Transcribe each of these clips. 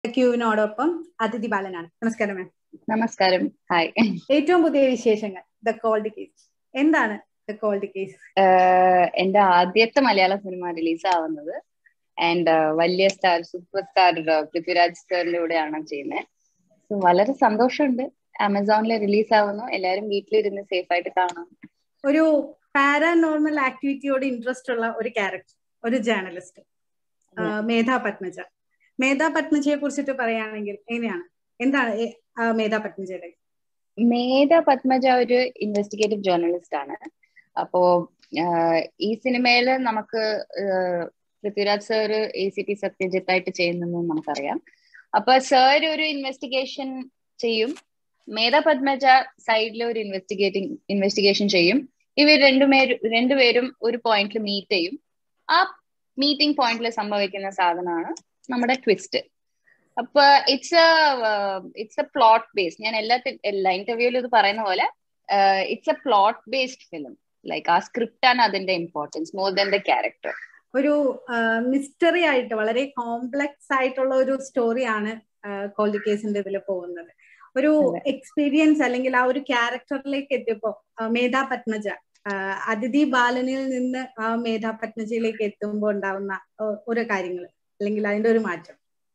ക്യൂവിനോടൊപ്പം അതിഥി ബാലനാണ് നമസ്കാരം മാം നമസ്കാരം ഹായ് ഏറ്റവും പുതിയ വിശേഷങ്ങൾ ദ കോൾഡ് കേസ് എന്താണ് ദ കോൾഡ് കേസ് എന്റെ ആദ്യത്തെ മലയാള സിനിമ റിലീസ് ആവുന്നത് ആൻഡ് വലിയ സ്റ്റാർ സൂപ്പർ സ്റ്റാർ പൃഥ്വിരാജ് സാറിന്റെ കൂടെയാണ് ചെയ്യുന്നത് സോ വളരെ സന്തോഷമുണ്ട് ആമസോണിൽ റിലീസ് ആവുന്നു എല്ലാവരും വീട്ടിലിരുന്ന് സേഫ് ആയിട്ട് കാണാം ഒരു പാരാനോർമൽ ആക്ടിവിറ്റിയോട് ഇൻട്രസ്റ്റ് ഉള്ള ഒരു ക്യാരക്ടർ ഒരു ജേർണലിസ്റ്റ് മേധാ പത്മജ മേധാ പത്മജയെ കുറിച്ചിട്ട് പറയുകയാണെങ്കിൽ എങ്ങനെയാണ് എന്താണ് മേധാ പത്മജയുടെ മേധ പത്മജ ഒരു ഇൻവെസ്റ്റിഗേറ്റീവ് ജേർണലിസ്റ്റ് ആണ് അപ്പോ ഈ സിനിമയിൽ നമുക്ക് Prithviraj sir A C P Satyajith ആയിട്ട് ചെയ്യുന്നെന്ന് നമുക്കറിയാം അപ്പൊ സാർ ഒരു ഇൻവെസ്റ്റിഗേഷൻ ചെയ്യും മേധ പത്മജ സൈഡിൽ ഒരു ഇൻവെസ്റ്റിഗേറ്റിംഗ് ഇൻവെസ്റ്റിഗേഷൻ ചെയ്യും ഇവർ രണ്ടുപേരും രണ്ടുപേരും ഒരു പോയിന്റിൽ മീറ്റ് ചെയ്യും ആ മീറ്റിംഗ് പോയിന്റിൽ സംഭവിക്കുന്ന സാധനമാണ് നമ്മുടെ ട്വിസ്റ്റ് അപ്പൊ it's it's a plot based ഞാൻ എല്ലാ എല്ലാ ഇന്റർവ്യൂവിലും ഇത് പറയുന്ന പോലെ it's a plot based film like ആ സ്ക്രിപ്റ്റ് ആണ് അതിന്റെ importance more than the character ഒരു മിസ്റ്ററി ആയിട്ട് വളരെ കോംപ്ലക്സ് ആയിട്ടുള്ള ഒരു സ്റ്റോറിയാണ് കോൾഡ് കേസിന്റെ ഇതിൽ പോകുന്നത് ഒരു എക്സ്പീരിയൻസ് അല്ലെങ്കിൽ ആ ഒരു ക്യാരക്ടറിലേക്ക് എത്തിയപ്പോ മേധാ പത്മജ അതിഥി ബാലനിൽ നിന്ന് ആ മേധാ പത്മജയിലേക്ക് എത്തുമ്പോൾ ഉണ്ടാവുന്ന ഓരോ കാര്യങ്ങൾ അല്ലെങ്കിൽ അതിന്റെ ഒരു മാറ്റം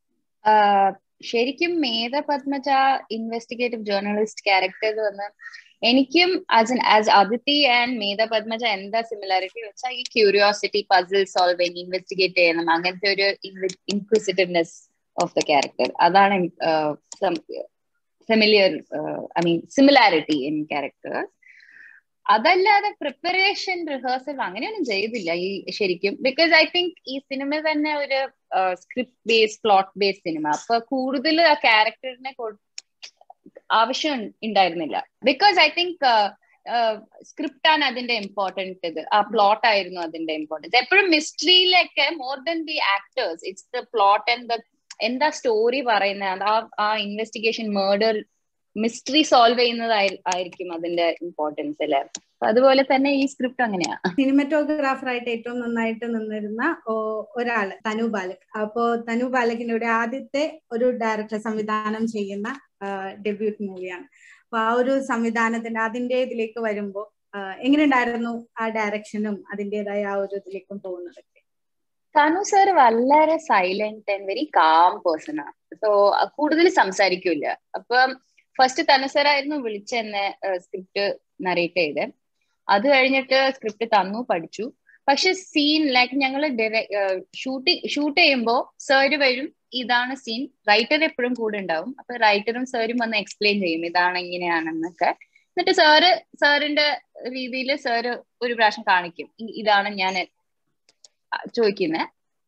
ശരിക്കും Medha Padmaja investigative journalist character വന്ന് എനിക്കും as as Athithi and Medha Padmaja എന്താ സിമിലാരിറ്റി വെച്ചാൽ ഈ ക്യൂരിയോസിറ്റി പസിൽ സോൾവിങ് ഇൻവെസ്റ്റിഗേറ്റ് ചെയ്യണം അങ്ങനത്തെ ഒരു ഇൻക്വിസിറ്റീവ്നെസ് ഓഫ് ദ ക്യാരക്ടർ അതാണ് familiar I mean similarity in characters അതല്ലാതെ പ്രിപ്പറേഷൻ റിഹേഴ്സൽ അങ്ങനെയൊന്നും ചെയ്തില്ല ഈ ശരിക്കും ബിക്കോസ് ഐ തിങ്ക് ഈ സിനിമ തന്നെ ഒരു script based plot based cinema അപ്പൊ കൂടുതൽ ആ ക്യാരക്ടറിനെ ആവശ്യം ഉണ്ടായിരുന്നില്ല ബിക്കോസ് ഐ തിങ്ക് സ്ക്രിപ്റ്റ് ആണ് അതിന്റെ ഇമ്പോർട്ടൻറ്റ് ഇത് ആ പ്ലോട്ട് ആയിരുന്നു അതിന്റെ ഇമ്പോർട്ടൻസ് എപ്പോഴും മിസ്റ്ററിയിലൊക്കെ more than the actors it's the plot and the എന്താ സ്റ്റോറി പറയുന്നത് ആ ആ ഇൻവെസ്റ്റിഗേഷൻ മേർഡർ മിസ്റ്ററി സോൾവ് ചെയ്യുന്നതായിരിക്കും അതിന്റെ ഇമ്പോർട്ടൻസ് അല്ലെ അതുപോലെ തന്നെ ഈ സ്ക്രിപ്റ്റ് അങ്ങനെയാ സിനിമറ്റോഗ്രാഫർ ആയിട്ട് ഏറ്റവും നന്നായിട്ട് നിന്നിരുന്ന ഒരാള് തനു ബാലക് അപ്പോ തനു ബാലകിന്റെ ആദ്യത്തെ ഒരു ഡയറക്ടർ സംവിധാനം ചെയ്യുന്ന ഡെബ്യൂട്ട് മൂവിയാണ് അപ്പൊ ആ ഒരു സംവിധാനത്തിന്റെ അതിന്റെ ഇതിലേക്ക് വരുമ്പോ എങ്ങനെ ഉണ്ടായിരുന്നു ആ ഡയറക്ഷനും അതിന്റേതായ ആ ഒരു ഇതിലേക്കും പോകുന്നത് തനു സർ വളരെ silent and very calm person ആണ് സോ കൂടുതൽ സംസാരിക്കൂല അപ്പം ഫസ്റ്റ് തനുസരായിരുന്നു വിളിച്ചെന്നെ സ്ക്രിപ്റ്റ് നറേറ്റ് ചെയ്ത് അത് കഴിഞ്ഞിട്ട് സ്ക്രിപ്റ്റ് തന്നു പഠിച്ചു പക്ഷെ സീൻ ലൈക്ക് ഞങ്ങൾ ഷൂട്ടിംഗ് ഷൂട്ട് ചെയ്യുമ്പോൾ സാറ് വരും ഇതാണ് സീൻ റൈറ്റർ എപ്പോഴും കൂടെ ഉണ്ടാവും അപ്പൊ റൈറ്ററും സാറും വന്ന് എക്സ്പ്ലെയിൻ ചെയ്യും ഇതാണ് ഇങ്ങനെയാണെന്നൊക്കെ എന്നിട്ട് സാറ് സാറിന്റെ രീതിയിൽ സാറ് ഒരു പ്രാവശ്യം കാണിക്കും ഇതാണ് ഞാൻ ചോദിക്കുന്നത്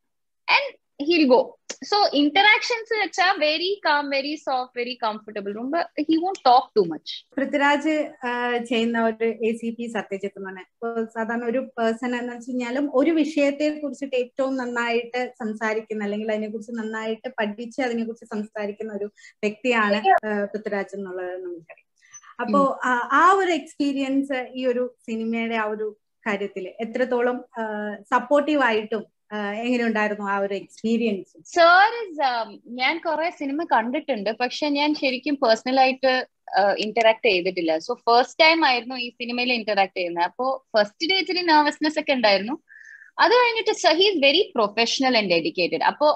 and he'll go so interactions വെച്ചാൽ very calm very soft very comfortable room he won't talk too much Prithviraj ചെയ്യുന്ന ഒരു എ സി പി സത്യജിത്ത് എന്ന് പറഞ്ഞാൽ സാധാരണ ഒരു പേഴ്സൺ എന്ന് വെച്ച് കഴിഞ്ഞാലും ഒരു വിഷയത്തെ കുറിച്ചിട്ട് ഏറ്റവും നന്നായിട്ട് സംസാരിക്കുന്ന അല്ലെങ്കിൽ അതിനെ കുറിച്ച് നന്നായിട്ട് പഠിച്ച് അതിനെ കുറിച്ച് സംസാരിക്കുന്ന ഒരു വ്യക്തിയാണ് പൃഥ്വിരാജ് എന്നുള്ളത് നമുക്കറിയാം അപ്പോ ആ ഒരു എക്സ്പീരിയൻസ് ഈ ഒരു സിനിമയുടെ ആ ഒരു കാര്യത്തിൽ എത്രത്തോളം സപ്പോർട്ടീവ് ആയിട്ടും എങ്ങനെ ഉണ്ടായിരുന്നു ആ ഒരു എക്സ്പീരിയൻസ് സർ ഞാൻ കുറെ സിനിമ കണ്ടിട്ടുണ്ട് പക്ഷെ ഞാൻ ശരിക്കും പേഴ്സണൽ ആയിട്ട് ഇന്ററാക്ട് ചെയ്തിട്ടില്ല സോ ഫസ്റ്റ് ടൈം ആയിരുന്നു ഈ സിനിമയിൽ ഇന്ററാക്ട് ചെയ്യുന്നത് അപ്പോ ഫസ്റ്റ് ഡേ ഇച്ചിരി നെർവസ്നെസ് ഒക്കെ ഉണ്ടായിരുന്നു അത് കഴിഞ്ഞിട്ട് he's very professional and dedicated അപ്പോ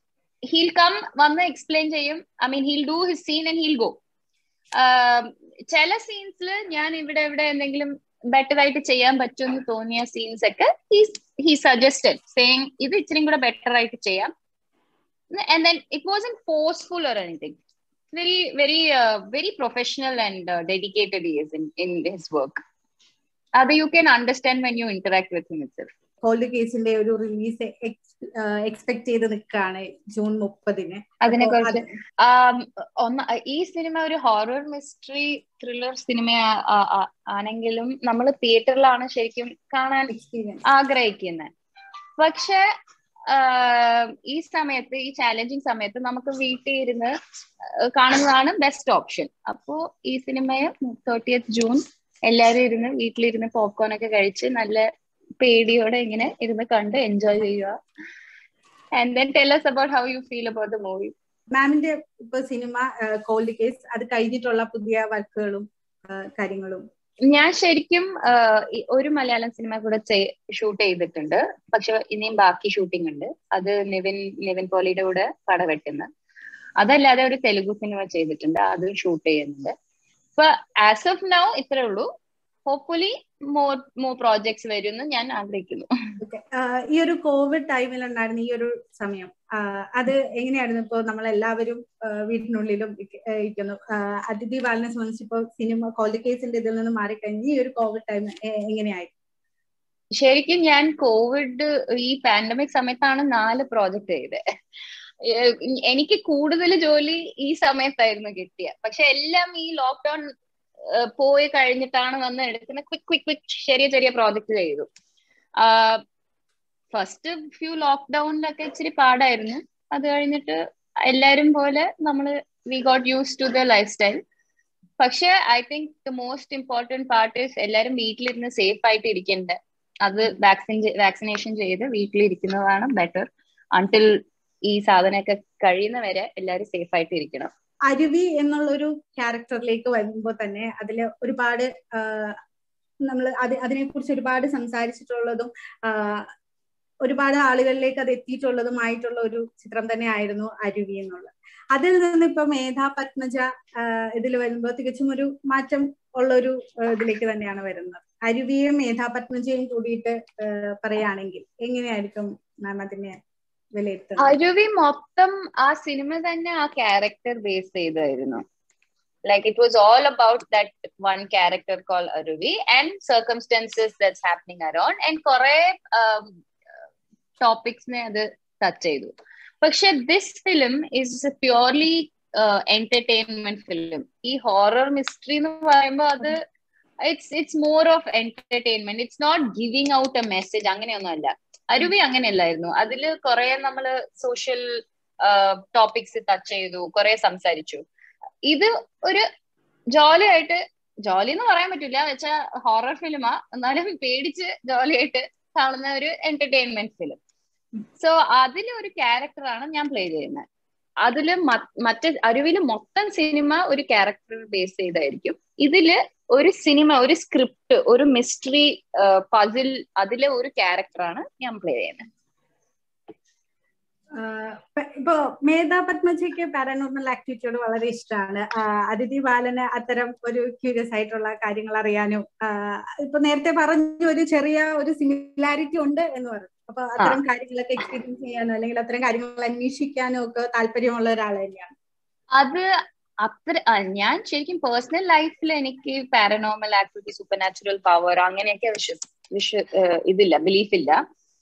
ഹീൽ കം വന്ന് എക്സ്പ്ലെയിൻ ചെയ്യും I mean he'll do his scene and he'll go ചില സീൻസിൽ ഞാൻ ഇവിടെ ഇവിടെ എന്തെങ്കിലും ബെറ്റർ ആയിട്ട് ചെയ്യാൻ പറ്റുമെന്ന് തോന്നിയ സീൻസ് ഒക്കെ ഹി സജസ്റ്റഡ് സെയിങ് ഇത് ഇച്ചിരി കൂടെ ബെറ്റർ ആയിട്ട് ചെയ്യാം and then it was in forceful or anything very very very professional and dedicated is in in his work അത് you can understand when you interact with him itself cold കേസിന്റെ ഒരു release expect ചെയ്ത് നിൽക്കുകയാണ് June മുപ്പതിന് അതിനെ കുറിച്ച് ഒന്ന് ഈ സിനിമ ഒരു ഹൊറർ മിസ്റ്ററി ത്രില്ലർ സിനിമ ആണെങ്കിലും നമ്മൾ തിയേറ്ററിലാണ് ശരിക്കും കാണാൻ ആഗ്രഹിക്കുന്നത് പക്ഷെ ഈ സമയത്ത് ഈ ചാലഞ്ചിങ് സമയത്ത് നമുക്ക് വീട്ടിൽ ഇരുന്ന് കാണുന്നതാണ് ബെസ്റ്റ് ഓപ്ഷൻ അപ്പോ ഈ സിനിമയെ തേർട്ടിയത്ത് ജൂൺ എല്ലാവരും ഇരുന്ന് വീട്ടിലിരുന്ന് പോപ്കോൺ ഒക്കെ കഴിച്ച് നല്ല പേടിയോടെ ഇങ്ങനെ ഇരുന്ന് കണ്ട് എൻജോയ് ചെയ്യുക and then tell us about how you feel about the movie മാമിന്റെ ഇപ്പൊ സിനിമ കോൾഡ് കേസ് അത് കഴിഞ്ഞിട്ടുള്ള പുതിയ വർക്കുകളും കാര്യങ്ങളും ഞാൻ ശരിക്കും ഒരു മലയാളം സിനിമ കൂടെ ഷൂട്ട് ചെയ്തിട്ടുണ്ട് പക്ഷെ ഇനിയും ബാക്കി ഷൂട്ടിംഗ് ഉണ്ട് അത് നിവിൻ നിവിൻ പോളിയുടെ കൂടെ പടവെട്ടുന്ന അതല്ലാതെ ഒരു തെലുഗു സിനിമ ചെയ്തിട്ടുണ്ട് അത് ഷൂട്ട് ചെയ്യുന്നുണ്ട് ഇപ്പൊ ആസ് ഓഫ് നൗ ഇത്രേ ഉള്ളൂ ഹോപ്പ്ഫുള്ളി മോർ മോർ പ്രോജക്ട്സ് വരുമെന്ന് ഞാൻ ആഗ്രഹിക്കുന്നു ഈ ഒരു കോവിഡ് ടൈമിൽ ഉണ്ടായിരുന്ന ഈ ഒരു സമയം അത് എങ്ങനെയായിരുന്നു ഇപ്പോ നമ്മളെല്ലാവരും വീട്ടിനുള്ളിലും ഇരിക്കുന്നു അതിഥി ബാലനെ സംബന്ധിച്ച് ഇപ്പോ സിനിമ കോൾഡ് കേസിന്റെ ഇതിൽ നിന്ന് മാറിക്കഴിഞ്ഞ് ഈ ഒരു കോവിഡ് ടൈം എങ്ങനെയായിരുന്നു ശരിക്കും ഞാൻ കോവിഡ് ഈ പാൻഡമിക് സമയത്താണ് നാല് പ്രോജക്ട് ചെയ്തത് എനിക്ക് കൂടുതൽ ജോലി ഈ സമയത്തായിരുന്നു കിട്ടിയ പക്ഷെ എല്ലാം ഈ ലോക്ക്ഡൌൺ പോയി കഴിഞ്ഞിട്ടാണ് വന്ന് എടുക്കുന്ന ക്വിക്ക് ക്വിക്ക് ക്വിക്ക് ചെറിയ ചെറിയ പ്രോജക്റ്റ് ചെയ്തു ഫസ്റ്റ് ഫ്യൂ ലോക്ക്ഡൌണിലൊക്കെ ഇച്ചിരി പാടായിരുന്നു അത് കഴിഞ്ഞിട്ട് എല്ലാരും പോലെ നമ്മൾ we got use to the life style പക്ഷെ I think the most important part is എല്ലാരും വീട്ടിലിരുന്ന് സേഫ് ആയിട്ട് ഇരിക്കേണ്ട അത് വാക്സിൻ വാക്സിനേഷൻ ചെയ്ത് വീട്ടിലിരിക്കുന്നതാണ് ബെറ്റർ അൺടിൽ ഈ സാധനമൊക്കെ കഴിയുന്നവരെ എല്ലാരും സേഫ് ആയിട്ട് ഇരിക്കണം അരുവി എന്നുള്ളൊരു ക്യാരക്ടറിലേക്ക് വരുമ്പോൾ തന്നെ അതിൽ ഒരുപാട് നമ്മൾ അത് അതിനെക്കുറിച്ച് ഒരുപാട് സംസാരിച്ചിട്ടുള്ളതും ഒരുപാട് ആളുകളിലേക്ക് അത് എത്തിയിട്ടുള്ളതുമായിട്ടുള്ള ഒരു ചിത്രം തന്നെ ആയിരുന്നു അരുവി എന്നുള്ളത് അതിൽ നിന്ന് ഇപ്പൊ മേധാ പത്മജ ഇതിൽ വരുമ്പോൾ തികച്ചും ഒരു മാറ്റം ഉള്ള ഒരു ഇതിലേക്ക് തന്നെയാണ് വരുന്നത് അരുവിയും മേധാ പത്മജയും കൂടിയിട്ട് പറയുകയാണെങ്കിൽ എങ്ങനെയായിരിക്കും മാം അതിനെ വിലയിരുത്തുന്നത് അരുവി മൊത്തം ആ സിനിമ തന്നെ ആ ക്യാരക്ടർ ബേസ് ചെയ്തായിരുന്നു like it was all about that one character call Aruvi and circumstances that's happening around and കുറെ ടോപ്പിക്സിനെ അത് ടച്ച് ചെയ്തു പക്ഷെ this film is purely entertainment film ഈ ഹോറർ മിസ്റ്ററി എന്ന് പറയുമ്പോൾ അത് it's it's more of entertainment it's not giving out a message അങ്ങനെയൊന്നും അല്ല അരുവി അങ്ങനെയല്ലായിരുന്നു അതില് കുറെ നമ്മള് സോഷ്യൽ ടോപ്പിക്സ് ടച്ച് ചെയ്തു കുറെ സംസാരിച്ചു ഇത് ഒരു ജോലി ആയിട്ട് ജോലി എന്ന് പറയാൻ പറ്റില്ല വെച്ചാൽ ഹൊറർ ഫിലിമാ എന്നാലും പേടിച്ച് ജോലിയായിട്ട് കാണുന്ന ഒരു എന്റർടൈൻമെന്റ് ഫിലിം സോ അതിലെ ഒരു ക്യാരക്ടറാണ് ഞാൻ പ്ലേ ചെയ്യുന്നത് അതില് മറ്റേ അരുവില് മൊത്തം സിനിമ ഒരു ക്യാരക്ടർ ബേസ് ചെയ്തായിരിക്കും ഇതില് ഒരു സിനിമ ഒരു സ്ക്രിപ്റ്റ് ഒരു മിസ്റ്ററി പസിൽ അതിലെ ഒരു ക്യാരക്ടറാണ് ഞാൻ പ്ലേ ചെയ്യുന്നത് ഇപ്പോ മേധാ പത്മജിക്ക് പാരാനോർമൽ ആക്ടിവിറ്റിയോട് വളരെ ഇഷ്ടമാണ് അതിഥി ബാലന് അത്തരം ഒരു ക്യൂരിയസ് ആയിട്ടുള്ള കാര്യങ്ങൾ അറിയാനും ഇപ്പൊ നേരത്തെ പറഞ്ഞു ഒരു ചെറിയ ഒരു സിമിലാരിറ്റി ഉണ്ട് എന്ന് പറഞ്ഞു അപ്പൊ അത്തരം കാര്യങ്ങളൊക്കെ എക്സ്പീരിയൻസ് ചെയ്യാനോ അല്ലെങ്കിൽ അത്തരം കാര്യങ്ങൾ അന്വേഷിക്കാനോ ഒക്കെ താല്പര്യമുള്ള ഒരാൾ തന്നെയാണ് അത് അത്ര ഞാൻ ശരിക്കും പേഴ്സണൽ ലൈഫിൽ എനിക്ക് paranormal activity super natural power അങ്ങനെയൊക്കെ വിശ്വ വിശ്വ ഇതില്ല ബിലീഫ് ഇല്ല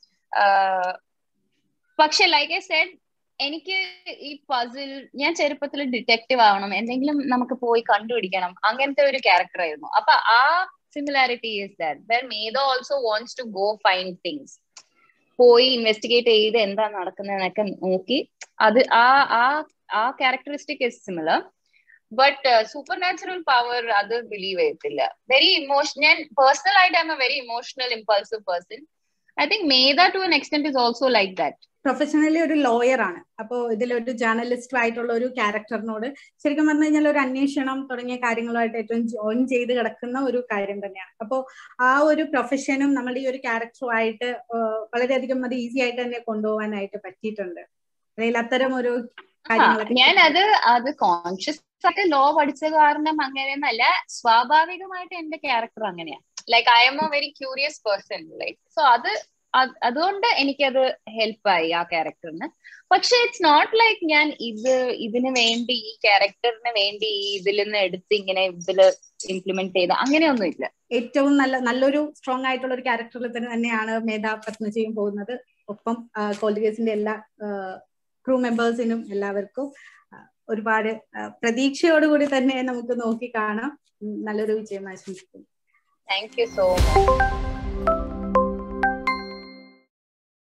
പക്ഷെ ലൈക്ക് എ സെഡ് എനിക്ക് ഈ പസിൽ ഞാൻ ചെറുപ്പത്തിൽ ഡിറ്റക്റ്റീവ് ആവണം എന്തെങ്കിലും നമുക്ക് പോയി കണ്ടുപിടിക്കണം അങ്ങനത്തെ ഒരു ക്യാരക്ടർ ആയിരുന്നു അപ്പൊ ആ similarity is that Medha also wants to go find things പോയി ഇൻവെസ്റ്റിഗേറ്റ് ചെയ്ത് എന്താ നടക്കുന്നതെന്നൊക്കെ നോക്കി അത് ആ ആ ആ characteristic is similar but super natural power അത് ബിലീവ് ചെയ്യത്തില്ല വെരി ഇമോഷൻ ഞാൻ പേഴ്സണൽ ആയിട്ട് I'm a very emotional impulsive person I think Medha to an extent is also like that professionally ഒരു ലോയർ ആണ് അപ്പോൾ ഇതിലൊരു ജേർണലിസ്റ്റ് ആയിട്ടുള്ള ഒരു ക്യാരക്ടറിനോട് ശരിക്കും പറഞ്ഞു കഴിഞ്ഞാൽ ഒരു അന്വേഷണം തുടങ്ങിയ കാര്യങ്ങളുമായിട്ട് ഏറ്റവും ജോയിൻ ചെയ്ത് കിടക്കുന്ന ഒരു കാര്യം തന്നെയാണ് അപ്പോൾ ആ ഒരു പ്രൊഫഷനും നമ്മുടെ ഈ ഒരു ക്യാരക്ടറുമായിട്ട് വളരെയധികം അത് ഈസി ആയിട്ട് തന്നെ കൊണ്ടുപോകാനായിട്ട് പറ്റിയിട്ടുണ്ട് അല്ലെങ്കിൽ അത്തരം ഒരു ഞാൻ അത് അത് കോൺഷ്യസ് ആയിട്ട് ലോ പഠിച്ച കാരണം അങ്ങനെയൊന്നല്ല സ്വാഭാവികമായിട്ട് എന്റെ ക്യാരക്ടർ അങ്ങനെയാ like I'm a very curious person like so അത് അതുകൊണ്ട് എനിക്കത് ഹെൽപ്പായി ആ ക്യാരക്ടറിന് പക്ഷെ ഇറ്റ്സ് നോട്ട് ലൈക്ക് ഞാൻ ഇത് ഇതിന് വേണ്ടി ഈ ക്യാരക്ടറിന് വേണ്ടി ഈ ഇതിൽ നിന്ന് എടുത്ത് ഇങ്ങനെ ഇതില് ഇംപ്ലിമെന്റ് ചെയ്ത അങ്ങനെയൊന്നും ഇല്ല ഏറ്റവും നല്ല നല്ലൊരു സ്ട്രോങ് ആയിട്ടുള്ള ഒരു ക്യാരക്ടറിൽ തന്നെ തന്നെയാണ് മേധാ പത്മജയും പോകുന്നത് ഒപ്പം കോളേജസിന്റെ എല്ലാ ക്രൂ മെമ്പേഴ്സിനും എല്ലാവർക്കും ഒരുപാട് പ്രതീക്ഷയോടുകൂടി തന്നെ നമുക്ക് നോക്കി കാണാം നല്ലൊരു വിജയം ആശംസിക്കുന്നു താങ്ക് യു സോ മച്ച്